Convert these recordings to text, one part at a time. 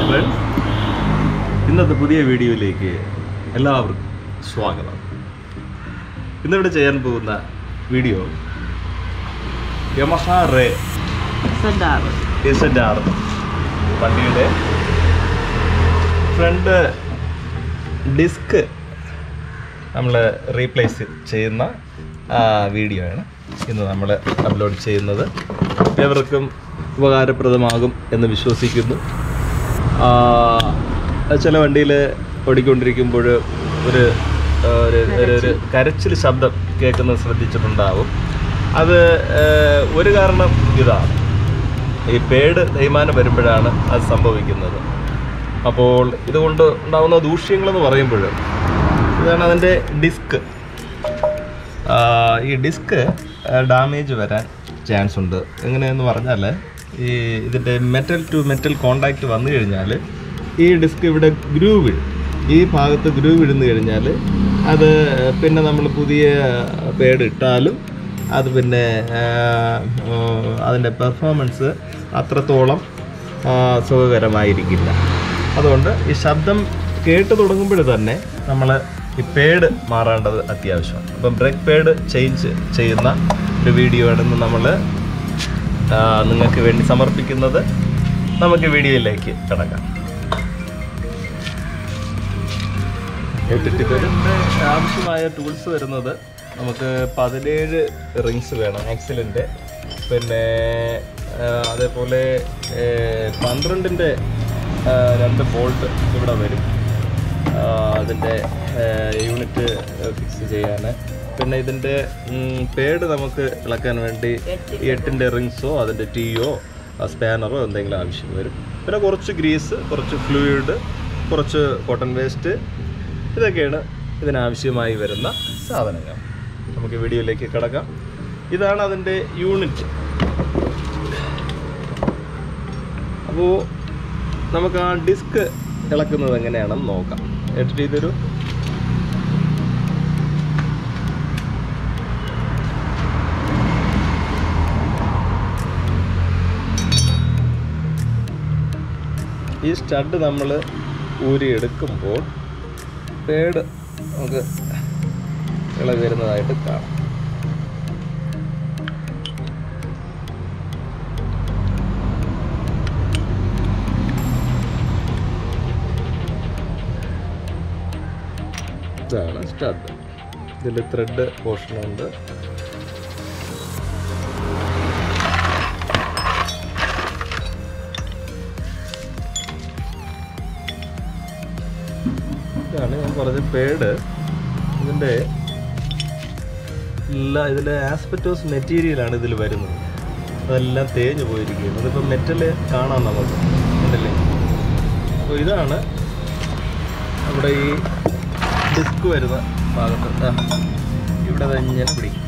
Friends ഇന്നത്തെ പുതിയ വീഡിയോയിലേക്ക് എല്ലാവർക്കും സ്വാഗതം ഇന്നിവിടെ ചെയ്യാൻ പോകുന്ന video Yamaha Ray ZR S N R വണ്ടിയുടെ ഫ്രണ്ട് ഡിസ്ക് നമ്മൾ റീപ്ലേസ് ചെയ്യുന്ന ആ, വീഡിയോ ആണ് ഇന്ന് നമ്മൾ അപ്ലോഡ് ചെയ്യുന്നത് ഏവർക്കും ഉപകാരപ്രദമാകും എന്ന് വിശ്വസിക്കുന്നു ആ, ചില വണ്ടിയിൽ ഓടിക്കൊണ്ടിരിക്കുമ്പോൾ ഒരു ആ, ഒരു ഒരു- ഒരു കരച്ചിൽ ശബ്ദം കേൾക്കുന്നത് ശ്രദ്ധിച്ചിട്ടുണ്ടാവും അത് ആ, ഒരു കാരണം ഇതാണ് ഈ പേട് തേയ്മാനം വരുമ്പോഴാണ് അത് സംഭവിക്കുന്നത് അപ്പോൾ ഇതുകൊണ്ട് ഉണ്ടാകുന്ന ദൂഷ്യങ്ങളെന്ന് പറയുമ്പോൾ ഇതാണ് അതിൻ്റെ ഡിസ്ക് ഈ ഡിസ്ക് ഡാമേജ് വരാൻ ചാൻസ് ഉണ്ട് എങ്ങനെയെന്ന് പറഞ്ഞാൽ ഈ ഇതിൻ്റെ മെറ്റൽ ടു മെറ്റൽ കോണ്ടാക്റ്റ് വന്നു കഴിഞ്ഞാൽ ഈ ഡിസ്ക് ഇവിടെ ഗ്രൂ വീഴും ഈ ഭാഗത്ത് ഗ്രൂ വീഴുന്നു കഴിഞ്ഞാൽ അത് പിന്നെ നമ്മൾ പുതിയ പേഡ് ഇട്ടാലും അത് പിന്നെ ആ, ആ, അതിൻ്റെ പെർഫോമൻസ് അത്രത്തോളം ആ, സുഖകരമായിരിക്കില്ല അതുകൊണ്ട് ഈ ശബ്ദം കേട്ട് തുടങ്ങുമ്പോൾ തന്നെ നമ്മൾ ഈ പേഡ് മാറേണ്ടത് അത്യാവശ്യമാണ് അപ്പം ബ്രേക്ക് പേഡ് ചേഞ്ച് ചെയ്യുന്ന ഒരു വീഡിയോ ആണെന്ന് നമ്മൾ നിങ്ങൾക്ക് വേണ്ടി സമർപ്പിക്കുന്നത് നമുക്ക് വീഡിയോയിലേക്ക് കിടക്കാം ഇതിൻ്റെ ആവശ്യമായ ടൂൾസ് വരുന്നത് നമുക്ക് പതിനേഴ് റിങ്സ് വേണം ആക്സിലിൻ്റെ പിന്നെ ആ, അതേപോലെ ഏ, പന്ത്രണ്ടിൻ്റെ ആ, രണ്ട് ബോൾട്ട് ഇവിടെ വരും ആ, അതിൻ്റെ യൂണിറ്റ് ഫിക്സ് ചെയ്യാൻ പിന്നെ ഇതിൻ്റെ പേഡ് നമുക്ക് ഇളക്കാൻ വേണ്ടി ഈ എട്ടിൻ്റെ റിങ്സോ അതിൻ്റെ ടീയോ സ്പാനറോ എന്തെങ്കിലും ആവശ്യം വരും പിന്നെ കുറച്ച് ഗ്രീസ് കുറച്ച് ഫ്ലൂയിഡ് കുറച്ച് കോട്ടൺ വേസ്റ്റ് ഇതൊക്കെയാണ് ഇതിനാവശ്യമായി വരുന്ന സാധനങ്ങൾ നമുക്ക് വീഡിയോയിലേക്ക് കിടക്കാം ഇതാണ് അതിൻ്റെ യൂണിറ്റ് അപ്പോൾ നമുക്ക് ആ ഡിസ്ക് ഇളക്കുന്നത് എങ്ങനെയാണെന്ന് നോക്കാം എന്നിട്ട് ഇതൊരു ഈ സ്റ്റഡ് നമ്മൾ ഊരിയെടുക്കുമ്പോൾ പേഡ് നമുക്ക് ഇളകി വരുന്നതായിട്ട് കാണാം ഇതാണ് സ്റ്റഡ് ഇതിൽ ത്രെഡ് പോർഷനുണ്ട് ഇതാണ് ഞാൻ പറഞ്ഞ പേഡ് ഇതിൻ്റെ എല്ലാ ഇതിൻ്റെ ആസ്പെറ്റോസ് മെറ്റീരിയലാണ് ഇതിൽ വരുന്നത് അതെല്ലാം തേഞ്ഞു പോയിരിക്കുന്നത് ഇതിപ്പോൾ മെറ്റൽ കാണാം നമുക്ക് ഉണ്ടല്ലേ അപ്പോൾ ഇതാണ് നമ്മുടെ ഈ ഡിസ്ക് വരുന്ന ഭാഗത്ത് ദാ ഇവിടെ തന്നെ പിടിക്കും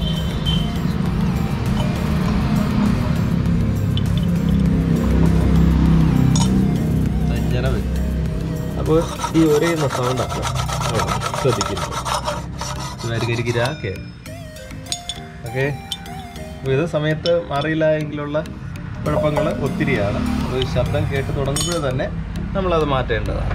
ഇങ്ങനെ വരും അപ്പോൾ ഈ ഒരേന്ന സൗണ്ടാണ് ശ്രദ്ധിക്കുന്നത് കരികരിക്കിരാക്കെ ഓക്കെ അപ്പോൾ ഇത് സമയത്ത് മാറിയില്ല എങ്കിലുള്ള കുഴപ്പങ്ങൾ ഒത്തിരിയാണ് അപ്പോൾ ഈ ശബ്ദം കേട്ട് തുടങ്ങുമ്പോൾ തന്നെ നമ്മളത് മാറ്റേണ്ടതാണ്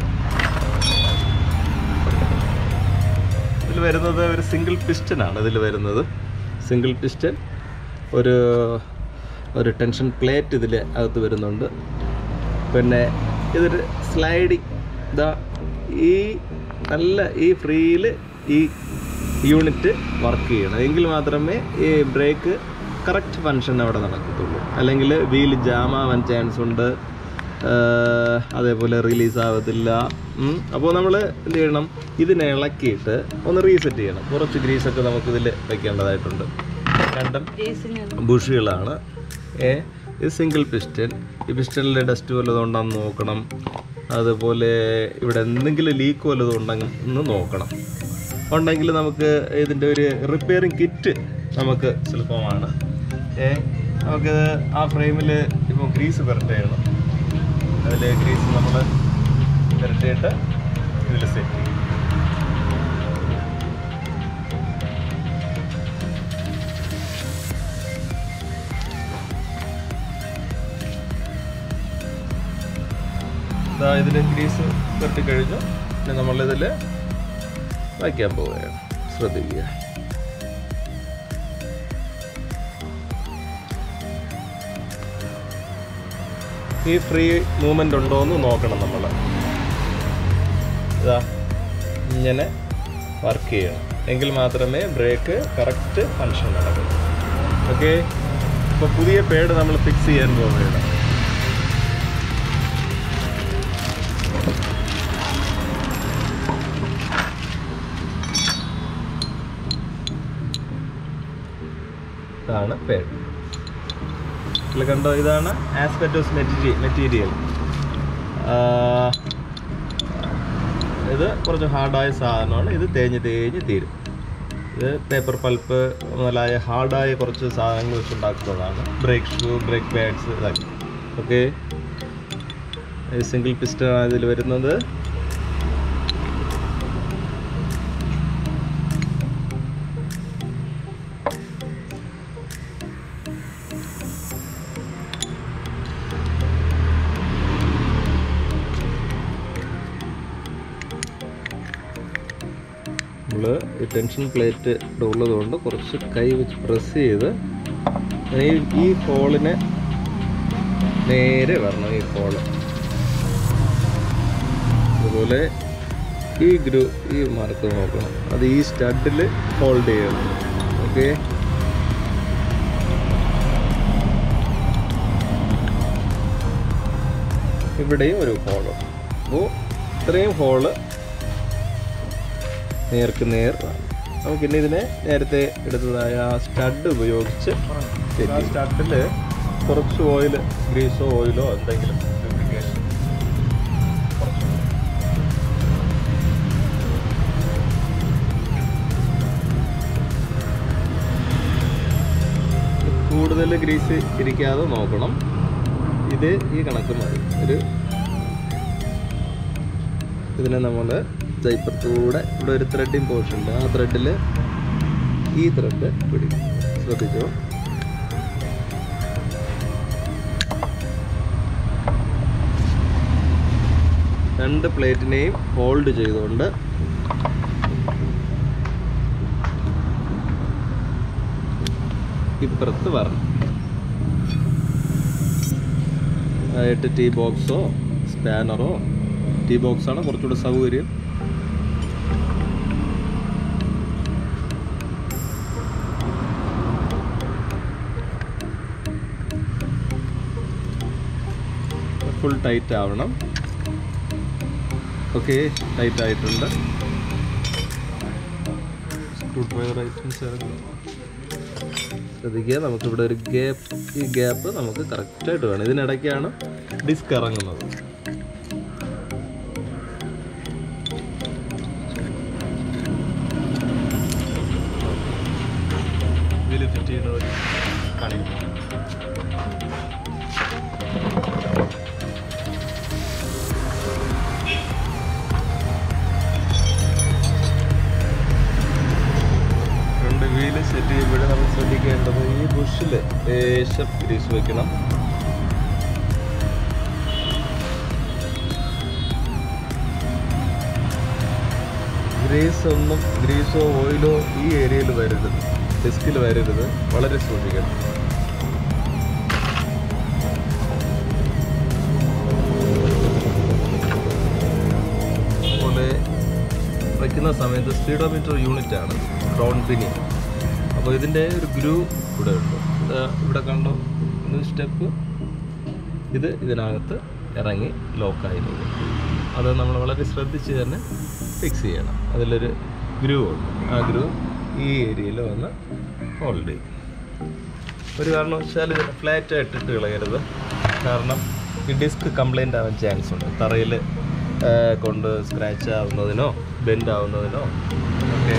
ഇതിൽ വരുന്നത് ഒരു സിംഗിൾ പിസ്റ്റനാണ് ഇതിൽ വരുന്നത് സിംഗിൾ പിസ്റ്റൻ ഒരു ഒരു ടെൻഷൻ പ്ലേറ്റ് ഇതിൽ അകത്ത് വരുന്നുണ്ട് പിന്നെ ഇതൊരു സ്ലൈഡിങ് ഇതാ ഈ നല്ല ഈ ഫ്രീയിൽ ഈ യൂണിറ്റ് വർക്ക് ചെയ്യണം എങ്കിൽ മാത്രമേ ഈ ബ്രേക്ക് കറക്റ്റ് ഫങ്ഷൻ അവിടെ നടക്കത്തുള്ളൂ അല്ലെങ്കിൽ വീൽ ജാം ആവാൻ ചാൻസ് ഉണ്ട് ആഹ് അതേപോലെ റിലീസ് ആവത്തില്ല അപ്പോൾ നമ്മൾ എന്ത് ചെയ്യണം ഇതിനെ ഇളക്കിയിട്ട് ഒന്ന് റീസെറ്റ് ചെയ്യണം കുറച്ച് ഗ്രീസൊക്കെ നമുക്കിതിൽ വെക്കേണ്ടതായിട്ടുണ്ട് രണ്ടും ബുഷികളാണ് ഏ ഇത് സിംഗിൾ പിസ്റ്റൻ ഈ പിസ്റ്റനിൽ ഡസ്റ്റ് വല്ലതും ഉണ്ടെന്ന് നോക്കണം അതുപോലെ ഇവിടെ എന്തെങ്കിലും ലീക്ക് വല്ലതും ഉണ്ടെങ്കിൽ എന്ന് നോക്കണം ഉണ്ടെങ്കിൽ നമുക്ക് ഇതിൻ്റെ ഒരു റിപ്പയറിങ് കിറ്റ് നമുക്ക് സുലഭമാണ് ഏ നമുക്ക് ആ ഫ്രെയിമിൽ ഇപ്പോൾ ഗ്രീസ് പുരട്ടുകയാണ് അതിൽ ഗ്രീസ് നമ്മൾ പുരട്ടിയിട്ട് ഇതിൽ സെറ്റ് ചെയ്യും ഇതാ ഇതിൽ ഗ്രീസ് പുരട്ടി കഴിഞ്ഞു പിന്നെ നമ്മളിതിൽ വയ്ക്കാൻ പോവുകയാണ് ശ്രദ്ധിക്കുക ഈ ഫ്രീ മൂവ്മെൻ്റ് ഉണ്ടോ എന്ന് നോക്കണം നമ്മൾ ഇതാ ഇങ്ങനെ വർക്ക് ചെയ്യണം എങ്കിൽ മാത്രമേ ബ്രേക്ക് കറക്റ്റ് ഫങ്ഷൻ നടക്കൂ ഓക്കെ ഇപ്പോൾ പുതിയ പേഡ് നമ്മൾ ഫിക്സ് ചെയ്യാൻ പോവുകയാണ് ഇതാണ് പേഡ് ഇതിൽ കണ്ടോ ഇതാണ് ആസ്പെറ്റോസ് മെറ്റീരിയൽ മെറ്റീരിയൽ ഇത് കുറച്ച് ഹാർഡായ സാധനമാണ് ഇത് തേഞ്ഞ് തേഞ്ഞ് തീരും ഇത് പേപ്പർ പൾപ്പ് മുതലായ ഹാർഡായ കുറച്ച് സാധനങ്ങൾ വെച്ചുണ്ടാക്കുന്നതാണ് ബ്രേക്ക് ഷൂ ബ്രേക്ക് പാഡ്സ് ഇതൊക്കെ ഓക്കെ സിംഗിൾ പിസ്റ്റൺ ആണ് ഇതിൽ വരുന്നത് നമ്മൾ ഈ ടെൻഷൻ പ്ലേറ്റ് ഇവിടെ ഉള്ളതുകൊണ്ട് കുറച്ച് കൈ വെച്ച് പ്രസ് ചെയ്ത് ഈ ഈ ഹോളിനെ നേരെ വരണം ഈ ഹോള് അതുപോലെ ഈ ഗ്രൂ ഈ മാർക്ക് നോക്കണം അത് ഈ സ്റ്റഡിൽ ഹോൾഡ് ചെയ്യണം ഓക്കെ ഇവിടെയും ഒരു ഹോള് അപ്പോൾ ഇത്രയും ഹോള് നേർക്ക് നേർ നമുക്കിനി ഇതിനെ നേരത്തെ എടുത്തതായ ആ സ്റ്റഡ് ഉപയോഗിച്ച് ആ സ്റ്റഡിൽ കുറച്ച് ഓയിൽ ഗ്രീസോ ഓയിലോ എന്തെങ്കിലും lubrication കുറച്ച് കൂടുതൽ ഗ്രീസ് ഇരിക്കാതെ നോക്കണം ഇത് ഈ കണക്ക് മതി ഒരു ഇതിനെ നമ്മൾ ഇപ്പുറത്തൂടെ ഇവിടെ ഒരു ത്രെഡിങ് പോർഷൻ ഉണ്ട് ആ ത്രെഡിൽ ഈ ത്രെഡ് പിടിക്കും ശ്രദ്ധിച്ചോ രണ്ട് പ്ലേറ്റിനെയും ഹോൾഡ് ചെയ്തുകൊണ്ട് ഇപ്പുറത്ത് വരണം ആയിട്ട് ടീ ബോക്സോ സ്പാനറോ ടീ ബോക്സാണ് കുറച്ചുകൂടെ സൗകര്യം ഫുൾ ടൈറ്റ് ആവണം ഓക്കെ ടൈറ്റ് ആയിട്ടുണ്ട് സ്ക്രൂ ഡ്രൈവർ ഐറ്റംസ് ശ്രദ്ധിക്കുക നമുക്കിവിടെ ഒരു ഗ്യാപ്പ് ഈ ഗ്യാപ്പ് നമുക്ക് കറക്റ്റായിട്ട് വേണം ഇതിനിടയ്ക്കാണ് ഡിസ്ക് ഇറങ്ങുന്നത് ഇതിൽ ഫിറ്റ് ചെയ്യുന്നത് കാണിക്കുന്നു രണ്ട് വീല് സെറ്റ് ചെയ്യുമ്പോൾ നമ്മൾ ശ്രദ്ധിക്കേണ്ടത് ഈ ബുഷിൽ ലേശം ഗ്രീസ് വെക്കണം ഗ്രീസ് ഒന്നും ഗ്രീസോ ഓയിലോ ഈ ഏരിയയിൽ വരരുത് ഡിസ്കിൽ വരരുത് വളരെ സൂക്ഷിക്കണം അതുപോലെ വയ്ക്കുന്ന സമയത്ത് സ്പീഡോമീറ്റർ യൂണിറ്റ് ആണ് ക്രൗൺ പിനി അപ്പോൾ ഇതിൻ്റെ ഒരു ഗ്രൂ ഇവിടെ ഉണ്ട് ഇത് ഇവിടെ കണ്ടോ ഒരു സ്റ്റെപ്പ് ഇത് ഇതിനകത്ത് ഇറങ്ങി ലോക്കായി പോകും അത് നമ്മൾ വളരെ ശ്രദ്ധിച്ച് തന്നെ ഫിക്സ് ചെയ്യണം അതിലൊരു ഗ്രൂ ഉണ്ട് ആ ഗ്രൂ ഈ ഏരിയയിൽ വന്ന് ഹോൾഡ് ചെയ്യും ഒരു കാരണവശാലും ഇതിനെ ഫ്ലാറ്റ് ആയിട്ടിട്ട് കളയരുത് കാരണം ഈ ഡിസ്ക് കംപ്ലൈൻ്റ് ആവാൻ ചാൻസ് ഉണ്ട് തറയിൽ കൊണ്ട് സ്ക്രാച്ച് ആവുന്നതിനോ ബെൻഡ് ആവുന്നതിനോ ഒക്കെ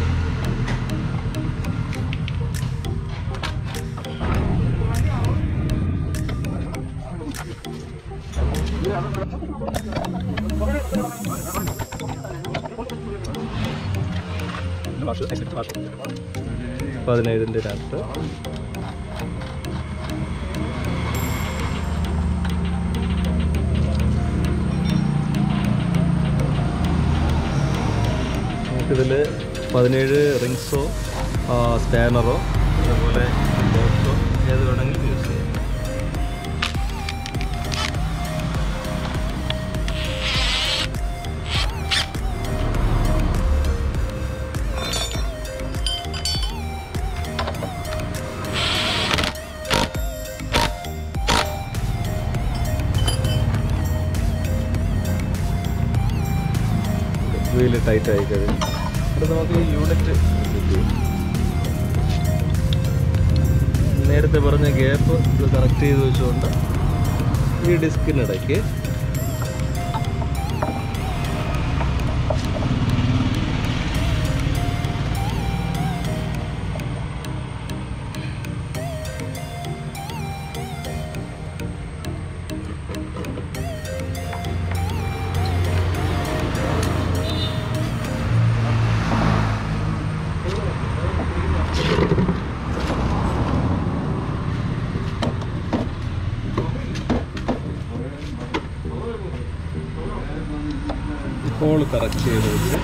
പതിനേഴിൻ്റെ അകത്ത് നമുക്കിതിൽ പതിനേഴ് റിങ്സോ സ്പാനറോ അതുപോലെ ബോക്സോ ഏത് വേണമെങ്കിലും യൂസ് ചെയ്യാം വീല് ടൈറ്റ് ആയി കഴിഞ്ഞു ഇവിടെ നമുക്ക് ഈ യൂണിറ്റ് നേരത്തെ പറഞ്ഞ ഗ്യാപ്പ് ഇത് കറക്റ്റ് ചെയ്ത് വെച്ചുകൊണ്ട് ഈ ഡിസ്കിനിടയ്ക്ക് ഹോൾ കറക്റ്റ് ചെയ്ത് വെച്ച്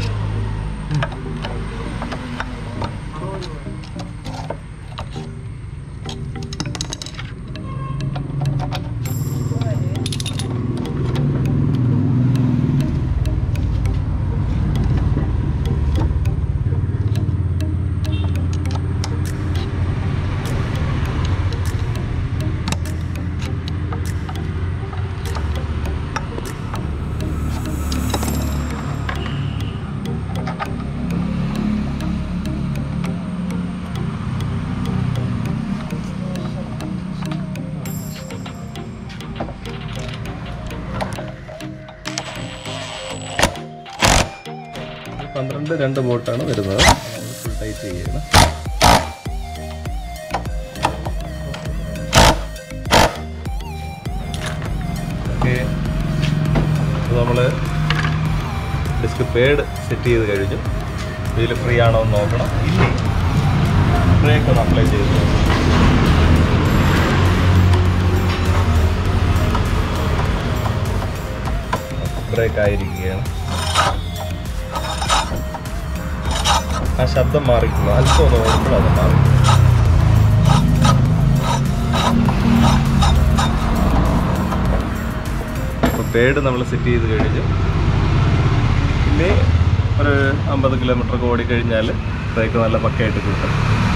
പന്ത്രണ്ട് രണ്ട് ബോട്ടാണ് വരുന്നത് ഫുൾ ടൈറ്റ് ചെയ്യണം ഓക്കെ നമ്മൾ ഡിസ്ക് പേഡ് സെറ്റ് ചെയ്ത് കഴിഞ്ഞു ഇതിൽ ഫ്രീ ആണോ എന്ന് നോക്കണം ഇല്ലേ ബ്രേക്ക് ഒന്ന് അപ്ലൈ ചെയ്ത് നോക്കണം. ബ്രേക്ക് ആയിരിക്കുകയാണ് ആ ശബ്ദം മാറിക്കുന്നു അല്പം ഒന്ന് ഓടുമ്പോൾ അത് മാറി അപ്പോൾ പേഡ് നമ്മൾ സെറ്റ് ചെയ്ത് കഴിഞ്ഞു പിന്നെ ഒരു അമ്പത് കിലോമീറ്റർ ഒക്കെ ഓടിക്കഴിഞ്ഞാൽ ബ്രേക്ക് നല്ല പക്കയായിട്ട് കിട്ടും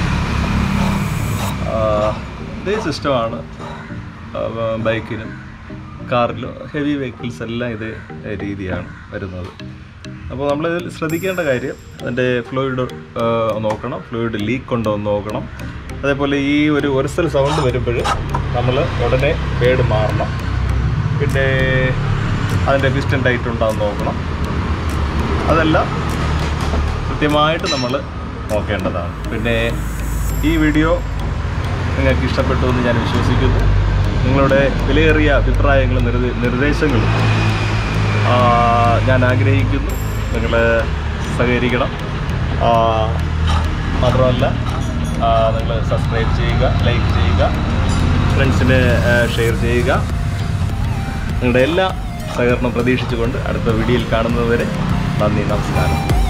ആ, ഇതേ സിസ്റ്റമാണ് ബൈക്കിനും കാറിലും ഹെവി വെഹിക്കിൾസ് എല്ലാം ഇതേ രീതിയാണ് വരുന്നത് അപ്പോൾ നമ്മൾ ഇതിൽ ശ്രദ്ധിക്കേണ്ട കാര്യം അതിൻ്റെ ഫ്ലൂയിഡ് നോക്കണം ഫ്ലൂയിഡ് ലീക്ക് ഉണ്ടോ എന്ന് നോക്കണം അതേപോലെ ഈ ഒരു ഒരിസൽ സൗണ്ട് വരുമ്പോൾ നമ്മൾ ഉടനെ പേഡ് മാറണം പിന്നെ അതിൻ്റെ പിസ്റ്റൻ ടൈറ്റ് ഉണ്ടോ എന്ന് നോക്കണം അതെല്ലാം കൃത്യമായിട്ട് നമ്മൾ നോക്കേണ്ടതാണ് പിന്നെ ഈ വീഡിയോ നിങ്ങൾക്ക് ഇഷ്ടപ്പെട്ടു എന്ന് ഞാൻ വിശ്വസിക്കുന്നു നിങ്ങളുടെ വിലയേറിയ അഭിപ്രായങ്ങളും നിർദ്ദേ നിർദ്ദേശങ്ങളും ആ, ഞാൻ ആഗ്രഹിക്കുന്നു നിങ്ങൾ സഹകരിക്കണം ആ, മാത്രമല്ല നിങ്ങൾ സബ്സ്ക്രൈബ് ചെയ്യുക ലൈക്ക് ചെയ്യുക ഫ്രണ്ട്സിന് ഷെയർ ചെയ്യുക നിങ്ങളുടെ എല്ലാ സഹകരണം പ്രതീക്ഷിച്ചുകൊണ്ട് അടുത്ത വീഡിയോയിൽ കാണുന്നതുവരെ നന്ദി നമസ്കാരം